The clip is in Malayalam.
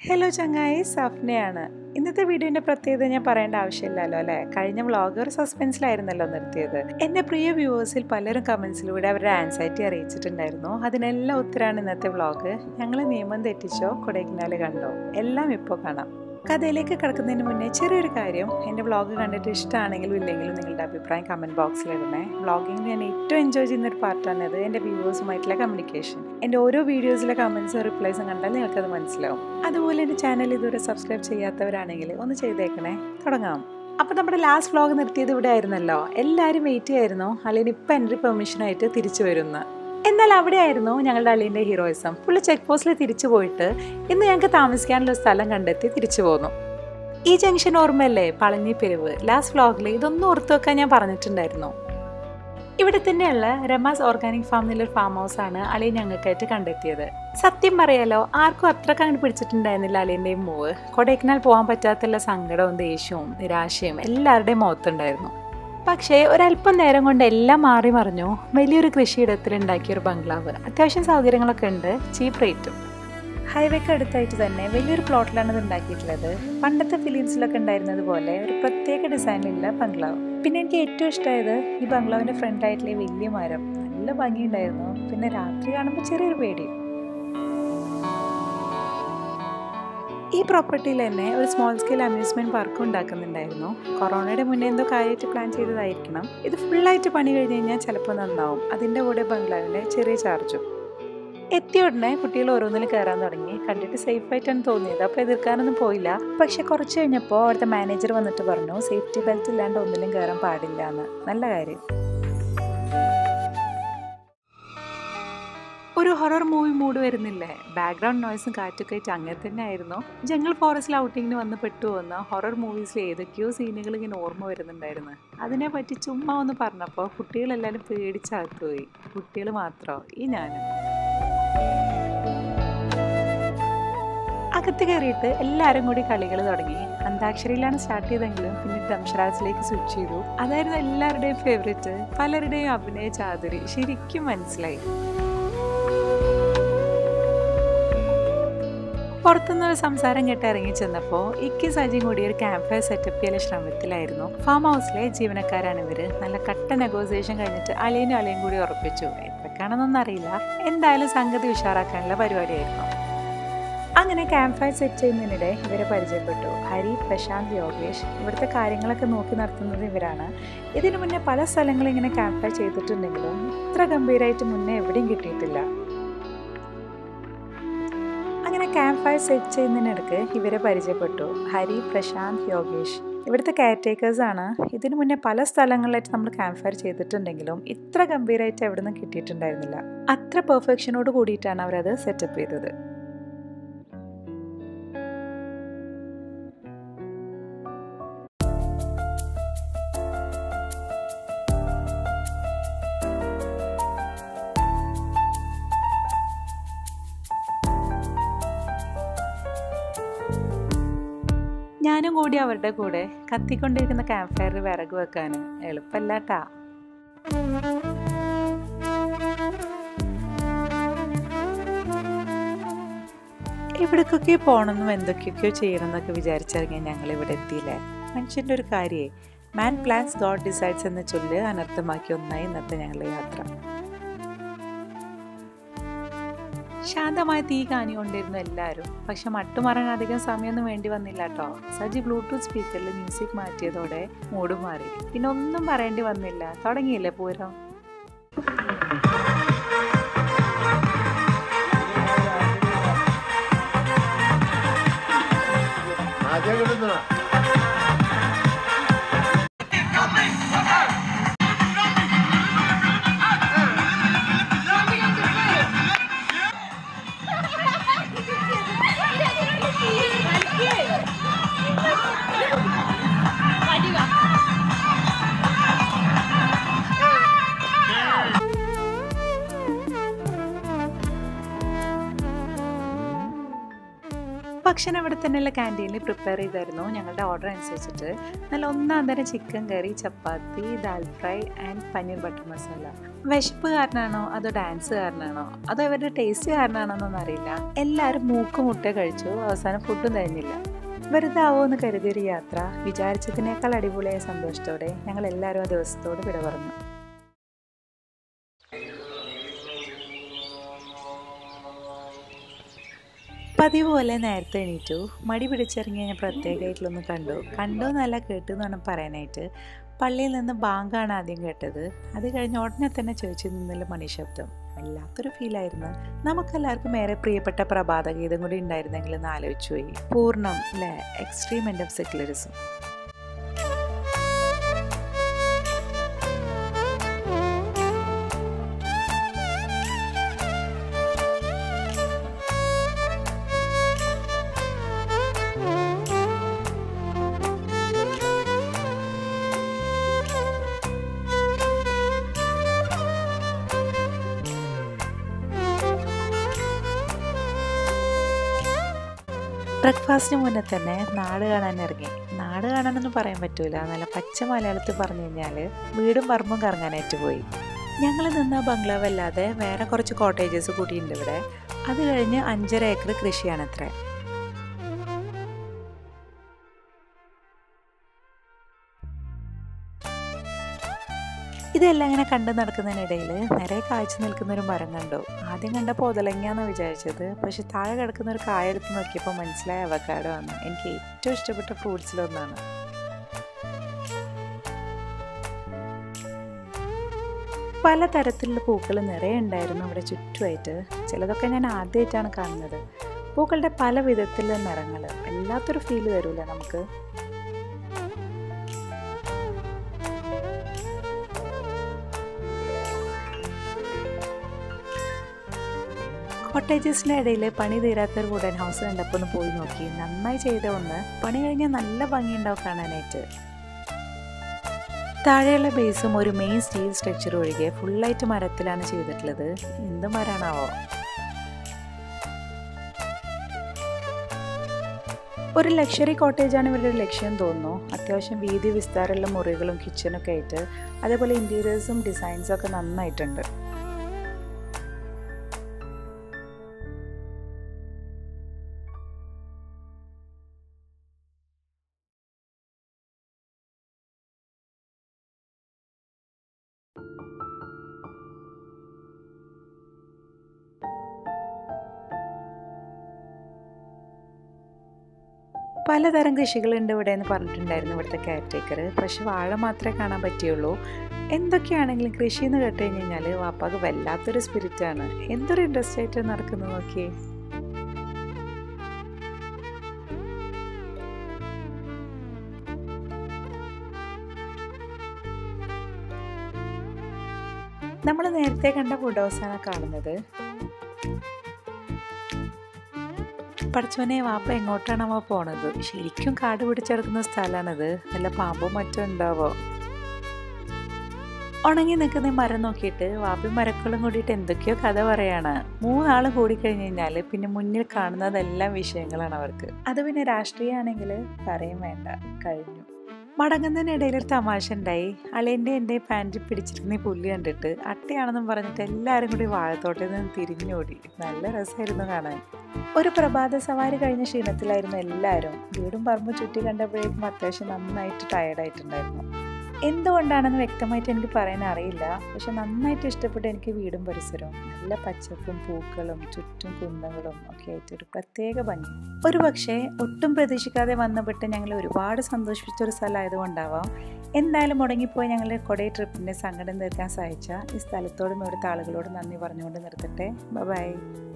ഹലോ ചങ്ങായി സഫ്നയാണ് ഇന്നത്തെ വീഡിയോന്റെ പ്രത്യേകത ഞാൻ പറയേണ്ട ആവശ്യമില്ലല്ലോ അല്ലേ കഴിഞ്ഞ വ്ളോഗ് ഒരു സസ്പെൻസിലായിരുന്നല്ലോ നിർത്തിയത് എന്റെ പ്രിയ വ്യൂവേഴ്സിൽ പലരും കമന്റ്സിലൂടെ അവരുടെ ആൻസൈറ്റി അറിയിച്ചിട്ടുണ്ടായിരുന്നു അതിനെല്ലാം ഉത്തരാണ് ഇന്നത്തെ വ്ളോഗ് ഞങ്ങൾ നിയമം തെറ്റിച്ചോ കൊടൈക്കനാൽ കണ്ടോ എല്ലാം ഇപ്പോൾ കാണാം കഥയിലേക്ക് കിടക്കുന്നതിന് മുന്നേ ചെറിയൊരു കാര്യം എൻ്റെ വ്ളോഗ് കണ്ടിട്ട് ഇഷ്ടമാണെങ്കിലും ഇല്ലെങ്കിലും നിങ്ങളുടെ അഭിപ്രായം കമൻറ്റ് ബോക്സിൽ ഇടണേ വ്ളോഗിങ് ഞാൻ ഏറ്റവും എൻജോയ് ചെയ്യുന്ന ഒരു പാർട്ടാണിത് എൻ്റെ വ്യൂവേഴ്സുമായിട്ടുള്ള കമ്മ്യൂണിക്കേഷൻ എൻ്റെ ഓരോ വീഡിയോസിലെ കമൻസും റിപ്ലൈസും കണ്ടാൽ നിങ്ങൾക്കത് മനസ്സിലാവും അതുപോലെ എൻ്റെ ചാനൽ ഇതുവരെ സബ്സ്ക്രൈബ് ചെയ്യാത്തവരാണെങ്കിൽ ഒന്ന് ചെയ്തേക്കണേ തുടങ്ങാം അപ്പോൾ നമ്മുടെ ലാസ്റ്റ് വ്ളോഗ് നിർത്തിയത് ഇവിടെ ആയിരുന്നല്ലോ എല്ലാവരും വെയിറ്റ് ചെയ്യായിരുന്നു അല്ലെങ്കിൽ ഇപ്പം എൻ്റെ പെർമിഷനായിട്ട് തിരിച്ചു വരുന്ന എന്നാൽ അവിടെയായിരുന്നു ഞങ്ങളുടെ അളിയൻ്റെ ഹീറോയിസം പുള്ളി ചെക്ക് പോസ്റ്റിൽ തിരിച്ചു പോയിട്ട് ഇന്ന് ഞങ്ങൾക്ക് താമസിക്കാനുള്ള സ്ഥലം കണ്ടെത്തി തിരിച്ചു പോന്നു ഈ ജംഗ്ഷൻ ഓർമ്മയല്ലേ പളഞ്ഞി പെരുവ് ലാസ്റ്റ് വ്ളോഗിൽ ഇതൊന്നും ഓർത്തു വെക്കാൻ ഞാൻ പറഞ്ഞിട്ടുണ്ടായിരുന്നു ഇവിടെ തന്നെയുള്ള രമാസ് ഓർഗാനിക് ഫാം എന്നുള്ളൊരു ഫാം ഹൗസ് ആണ് അളിയൻ ഞങ്ങൾക്കായിട്ട് കണ്ടെത്തിയത് സത്യം പറയാലോ ആർക്കും അത്രക്ക് അങ്ങോട്ട് പിടിച്ചിട്ടുണ്ടായിരുന്നില്ല അളിയൻ്റെയും മൂവ് കൊടൈക്കനാൽ പോകാൻ പറ്റാത്തുള്ള സങ്കടവും ദേഷ്യവും നിരാശയും എല്ലാവരുടെയും മുഖത്തുണ്ടായിരുന്നു പക്ഷേ ഒരല്പം നേരം കൊണ്ട് എല്ലാം മാറി മറിഞ്ഞു വലിയൊരു കൃഷിയിടത്തിൽ ഉണ്ടാക്കിയ ഒരു ബംഗ്ലാവ് അത്യാവശ്യം സൗകര്യങ്ങളൊക്കെ ഉണ്ട് ചീപ്പ് റേറ്റും ഹൈവേക്ക് അടുത്തായിട്ട് തന്നെ വലിയൊരു പ്ലോട്ടിലാണ് ഇത് ഉണ്ടാക്കിയിട്ടുള്ളത് പണ്ടത്തെ ഫിലിംസിലൊക്കെ ഉണ്ടായിരുന്നത് പോലെ ഒരു പ്രത്യേക ഡിസൈനിലുള്ള ബംഗ്ലാവ് പിന്നെ എനിക്ക് ഏറ്റവും ഇഷ്ടമായത് ഈ ബംഗ്ലാവിൻ്റെ ഫ്രണ്ടായിട്ടുള്ള ഈ വലിയ മരം നല്ല ഭംഗിയുണ്ടായിരുന്നു പിന്നെ രാത്രി കാണുമ്പോൾ ചെറിയൊരു പേടിയും ഈ പ്രോപ്പർട്ടിയിൽ തന്നെ ഒരു സ്മോൾ സ്കെയിൽ അമ്യൂസ്മെന്റ് പാർക്ക് ഉണ്ടാക്കുന്നുണ്ടായിരുന്നു കൊറോണയുടെ മുന്നേ എന്തോ കാര്യമായിട്ട് പ്ലാൻ ചെയ്തതായിരിക്കണം ഇത് ഫുള്ളായിട്ട് പണി കഴിഞ്ഞ് കഴിഞ്ഞാൽ ചിലപ്പോൾ നന്നാവും അതിൻ്റെ കൂടെ ബംഗ്ലാവിൻ്റെ ചെറിയ ചാർജും എത്തിയ ഉടനെ കുട്ടികൾ ഓരോന്നിൽ കയറാൻ തുടങ്ങി കണ്ടിട്ട് സേഫ് ആയിട്ടാണ് തോന്നിയത് അപ്പോൾ എതിർക്കാനൊന്നും പോയില്ല പക്ഷെ കുറച്ച് കഴിഞ്ഞപ്പോൾ അവിടുത്തെ മാനേജർ വന്നിട്ട് പറഞ്ഞു സേഫ്റ്റി ബെൽറ്റ് ഇല്ലാണ്ട് ഒന്നിലും കയറാൻ പാടില്ല എന്ന് നല്ല കാര്യം ഒരു ഹൊറർ മൂവി മൂഡ് വരുന്നില്ലേ ബാക്ക്ഗ്രൗണ്ട് നോയ്സും കാറ്റൊക്കെ ആയിട്ട് അങ്ങനെ തന്നെ ആയിരുന്നു ജംഗിൾ ഫോറസ്റ്റിൽ ഔട്ടിങ്ങിന് വന്ന് പെട്ടു വന്ന ഹൊറർ മൂവീസിൽ ഏതൊക്കെയോ സീനുകൾ ഇങ്ങനെ ഓർമ്മ വരുന്നുണ്ടായിരുന്നു അതിനെ പറ്റി ചുമ്മാ ഒന്ന് പറഞ്ഞപ്പോൾ കുട്ടികളെല്ലാവരും പേടിച്ചകത്തുപോയി കുട്ടികൾ മാത്രമോ ഈ ഞാനും അകത്ത് കയറിയിട്ട് എല്ലാവരും കൂടി കളികൾ തുടങ്ങി അന്താക്ഷരിയിലാണ് സ്റ്റാർട്ട് ചെയ്തെങ്കിലും പിന്നെ ഡംഷറാസിലേക്ക് സ്വിച്ച് ചെയ്തു അതായിരുന്നു എല്ലാവരുടെയും ഫേവറേറ്റ് പലരുടെയും അഭിനയ ചാതുരി ശരിക്കും മനസ്സിലായി പുറത്തുനിന്നൊരു സംസാരം കേട്ട് ഇറങ്ങി ചെന്നപ്പോൾ ഇക്കി സജിയും കൂടി ഒരു ക്യാമ്പ് ഫയർ സെറ്റപ്പ് ചെയ്യാൻ ശ്രമത്തിലായിരുന്നു ഫാം ഹൗസിലെ ജീവനക്കാരാണ് ഇവര് നല്ല കട്ട നെഗോസിയേഷൻ കഴിഞ്ഞിട്ട് അളിയനും അളിയും കൂടി ഉറപ്പിച്ചു എത്രക്കാണെന്നൊന്നും അറിയില്ല എന്തായാലും സംഗതി ഉഷാറാക്കാനുള്ള പരിപാടിയായിരുന്നു അങ്ങനെ ക്യാമ്പ് ഫയർ സെറ്റ് ചെയ്യുന്നതിനിടെ ഇവരെ പരിചയപ്പെട്ടു ഹരി പ്രശാന്ത് യോഗേഷ് ഇവിടുത്തെ കാര്യങ്ങളൊക്കെ നോക്കി നടത്തുന്നത് ഇവരാണ് ഇതിനു മുന്നേ പല സ്ഥലങ്ങളും ഇങ്ങനെ ക്യാമ്പ് ഫയർ ചെയ്തിട്ടുണ്ടെങ്കിലും ഇത്ര ഗംഭീരമായിട്ട് മുന്നേ എവിടെയും കിട്ടിയിട്ടില്ല അങ്ങനെ ക്യാമ്പ് ഫയർ സെറ്റ് ചെയ്യുന്നതിനിടയ്ക്ക് ഇവരെ പരിചയപ്പെട്ടു ഹരി പ്രശാന്ത് യോഗേഷ് ഇവിടുത്തെ കെയർടേക്കേഴ്സ് ആണ് ഇതിനു മുന്നേ പല സ്ഥലങ്ങളിലായിട്ട് നമ്മൾ ക്യാമ്പ് ഫയർ ചെയ്തിട്ടുണ്ടെങ്കിലും ഇത്ര ഗംഭീരമായിട്ട് എവിടെ നിന്നും കിട്ടിയിട്ടുണ്ടായിരുന്നില്ല അത്ര പെർഫെക്ഷനോട് കൂടിയിട്ടാണ് അവരത് സെറ്റപ്പ് ചെയ്തത് ഞാനും കൂടി അവരുടെ കൂടെ കത്തിക്കൊണ്ടിരിക്കുന്ന ക്യാമ്പ് ഫയറിൽ വിറക് വെക്കാൻ എളുപ്പമല്ലാട്ടാ ഇവിടേക്കൊക്കെ പോകണമെന്നും എന്തൊക്കെയൊക്കെയോ ചെയ്യണമെന്നൊക്കെ വിചാരിച്ചിറങ്ങിയാൽ ഞങ്ങൾ ഇവിടെ എത്തിയില്ലേ മനുഷ്യൻ്റെ ഒരു കാര്യേ മാൻ പ്ലാൻസ് ഗോഡ് ഡിസൈഡ്സ് എന്ന ചൊല്ല് അനർത്ഥമാക്കി ഒന്നായി ഇന്നത്തെ ഞങ്ങളുടെ യാത്ര ശാന്തമായ തീ കാണിക്കൊണ്ടിരുന്നു എല്ലാവരും പക്ഷെ മട്ടുമാറാൻ അധികം സമയമൊന്നും വേണ്ടി വന്നില്ല കേട്ടോ സജി ബ്ലൂടൂത്ത് സ്പീക്കറിൽ മ്യൂസിക് മാറ്റിയതോടെ മൂഡ് മാറി പിന്നെ ഒന്നും പറയേണ്ടി വന്നില്ല തുടങ്ങിയില്ലേ പൂരം ഭക്ഷണം ഇവിടെ തന്നെയുള്ള ക്യാൻറ്റീനിൽ പ്രിപ്പയർ ചെയ്തായിരുന്നു ഞങ്ങളുടെ ഓർഡർ അനുസരിച്ചിട്ട് നല്ല ഒന്നാം തരം chicken curry chapati dal fry and paneer butter masala വിശപ്പ് കാരണമാണോ അതോ ഡാൻസ് കാരണമാണോ അതോ ഇവരുടെ ടേസ്റ്റ് കാരണമാണോ എന്നൊന്നും അറിയില്ല എല്ലാവരും മൂക്ക് മുട്ട കഴിച്ചു അവസാനം ഫുഡും കഴിഞ്ഞില്ല വെറുതെ ആവുമെന്ന് കരുതിയൊരു യാത്ര വിചാരിച്ചതിനേക്കാൾ അടിപൊളിയായ സന്തോഷത്തോടെ ഞങ്ങൾ എല്ലാവരും ആ ദിവസത്തോട് വിട പറഞ്ഞു പതിവ് പോലെ നേരത്തെ എണീറ്റു മടി പിടിച്ചിറങ്ങി ഞാൻ പ്രത്യേകമായിട്ടുള്ളൊന്ന് കണ്ടു കണ്ടു എന്നല്ല കേട്ടു എന്ന് വേണം പറയാനായിട്ട് പള്ളിയിൽ നിന്ന് ബാങ്കാണ് ആദ്യം കേട്ടത് അത് കഴിഞ്ഞ് ഉടനെ തന്നെ ചോദിച്ചു നിന്നുള്ള മണിശബ്ദം വല്ലാത്തൊരു ഫീലായിരുന്നു നമുക്കെല്ലാവർക്കും ഏറെ പ്രിയപ്പെട്ട പ്രഭാത ഗീതം കൂടി ഉണ്ടായിരുന്നെങ്കിൽ എന്ന് ആലോചിച്ചു പോയി പൂർണ്ണം അല്ലേ എക്സ്ട്രീം എൻഡ് ഓഫ് സെക്യുലറിസം ബ്രേക്ക്ഫാസ്റ്റിന് മുന്നേ തന്നെ നാട് കാണാൻ ഇറങ്ങി നാട് കാണാനൊന്നും പറയാൻ പറ്റൂല നല്ല പച്ച മലയാളത്തിൽ പറഞ്ഞു കഴിഞ്ഞാൽ വീടും പറമ്പും കറങ്ങാനായിട്ട് പോയി ഞങ്ങൾ നിന്ന ബംഗ്ലാവ് അല്ലാതെ വേറെ കുറച്ച് കോട്ടേജസ് കൂടിയുണ്ട് ഇവിടെ അത് കഴിഞ്ഞ് അഞ്ചര ഏക്കർ കൃഷിയാണത്രേ ഇതെല്ലാം ഇങ്ങനെ കണ്ടു നടക്കുന്നതിനിടയിൽ നിറയെ കാഴ്ച നിൽക്കുന്ന ഒരു മരം കണ്ടു ആദ്യം കണ്ടപ്പോൾ ഒതലങ്ങാന്ന് വിചാരിച്ചത് പക്ഷെ താഴെ കിടക്കുന്ന ഒരു കായ എടുത്ത് നോക്കിയപ്പോൾ മനസ്സിലായ അവക്കാടോ ആണ് എനിക്ക് ഏറ്റവും ഇഷ്ടപ്പെട്ട ഫ്രൂട്ട്സിലൊന്നാണ് പല തരത്തിലുള്ള പൂക്കൾ നിറയെ ഉണ്ടായിരുന്നു അവിടെ ചുറ്റുമായിട്ട് ചിലതൊക്കെ ഞാൻ ആദ്യമായിട്ടാണ് കാണുന്നത് പൂക്കളുടെ പല വിധത്തിലുള്ള നിറങ്ങൾ വല്ലാത്തൊരു ഫീല് തരൂല നമുക്ക് കോട്ടേജസിൻ്റെ ഇടയിൽ പണി തീരാത്തൊരു വുഡൻ ഹൗസ് കണ്ടപ്പോൾ ഒന്ന് പോയി നോക്കി നന്നായി ചെയ്ത ഒന്ന് പണി കഴിഞ്ഞാൽ നല്ല ഭംഗിയുണ്ടാവും കാണാനായിട്ട് താഴെയുള്ള ബേസും ഒരു മെയിൻ സ്റ്റീൽ സ്ട്രക്ചർ ഒഴികെ ഫുള്ളായിട്ട് മരത്തിലാണ് ചെയ്തിട്ടുള്ളത് എന്ത് മരാണാവോ ഒരു ലക്ഷറി കോട്ടേജാണ് ഇവരുടെ ലക്ഷ്യം തോന്നുന്നു അത്യാവശ്യം വീതി വിസ്താരമുള്ള മുറികളും കിച്ചണൊക്കെ ആയിട്ട് അതേപോലെ ഇൻറ്റീരിയേഴ്സും ഡിസൈൻസും ഒക്കെ നന്നായിട്ടുണ്ട് പലതരം കൃഷികളുണ്ട് ഇവിടെ എന്ന് പറഞ്ഞിട്ടുണ്ടായിരുന്നു ഇവിടുത്തെ കെയർ ടേക്കർ പക്ഷെ വാഴ മാത്രമേ കാണാൻ പറ്റിയുള്ളൂ എന്തൊക്കെയാണെങ്കിലും കൃഷി എന്ന് കേട്ട് കഴിഞ്ഞ് കഴിഞ്ഞാൽ വാപ്പാക്ക് വല്ലാത്തൊരു സ്പിരിറ്റാണ് എന്തൊരു ഇൻട്രസ്റ്റ് ആയിട്ട് നടക്കുന്നത് നോക്കിയേ നമ്മൾ നേരത്തെ കണ്ട ഫുഡ് ഹൗസാണ് കാണുന്നത് പഠിച്ചവനെ വാപ്പ എങ്ങോട്ടാണാവോ പോണത് ശരിക്കും കാട് പിടിച്ചെടുക്കുന്ന സ്ഥലമാണിത് വല്ല പാമ്പോ മറ്റോ ഉണ്ടാവോ ഉണങ്ങി നിൽക്കുന്ന മരം നോക്കിയിട്ട് വാപ്പി മരക്കളും കൂടിയിട്ട് എന്തൊക്കെയോ കഥ പറയാണ് മൂന്നാളും കൂടിക്കഴിഞ്ഞ് കഴിഞ്ഞാൽ പിന്നെ മുന്നിൽ കാണുന്നതെല്ലാം വിഷയങ്ങളാണ് അവർക്ക് അത് പിന്നെ രാഷ്ട്രീയമാണെങ്കിൽ പറയും വേണ്ട കഴിഞ്ഞു മടങ്ങുന്നതിനിടയിൽ ഒരു തമാശ ഉണ്ടായി അളേൻ്റെ എൻ്റെ പാൻറ്റിൽ പിടിച്ചിരുന്ന ഈ പുല്ല് കണ്ടിട്ട് അട്ടയാണെന്നും പറഞ്ഞിട്ട് എല്ലാവരും കൂടി വാഴത്തോട്ടിൽ നിന്ന് തിരിഞ്ഞോടി നല്ല രസമായിരുന്നു കാണാൻ ഒരു പ്രഭാത സവാരി കഴിഞ്ഞ ക്ഷീണത്തിലായിരുന്നു എല്ലാവരും വീടും പറമ്പും ചുറ്റി കണ്ടപ്പോഴേക്കും അത്യാവശ്യം നന്നായിട്ട് ടയർഡായിട്ടുണ്ടായിരുന്നു എന്തുകൊണ്ടാണെന്ന് വ്യക്തമായിട്ട് എനിക്ക് പറയാൻ അറിയില്ല പക്ഷെ നന്നായിട്ട് ഇഷ്ടപ്പെട്ട എനിക്ക് വീടും പരിസരവും നല്ല പച്ചപ്പും പൂക്കളും ചുറ്റും കുന്നകളും ഒക്കെ ആയിട്ട് ഒരു പ്രത്യേക ഭംഗി ഒരു പക്ഷേ ഒട്ടും പ്രതീക്ഷിക്കാതെ വന്നപ്പെട്ട് ഞങ്ങൾ ഒരുപാട് സന്തോഷിപ്പിച്ച ഒരു സ്ഥലമായതുകൊണ്ടാവാം എന്തായാലും മുടങ്ങിപ്പോയി ഞങ്ങളുടെ കൊടൈ ട്രിപ്പിൻ്റെ സങ്കടം തീർക്കാൻ സഹായിച്ച ഈ സ്ഥലത്തോടും ഇവിടുത്തെ ആളുകളോടും നന്ദി പറഞ്ഞുകൊണ്ട് നിർത്തട്ടെ ബൈ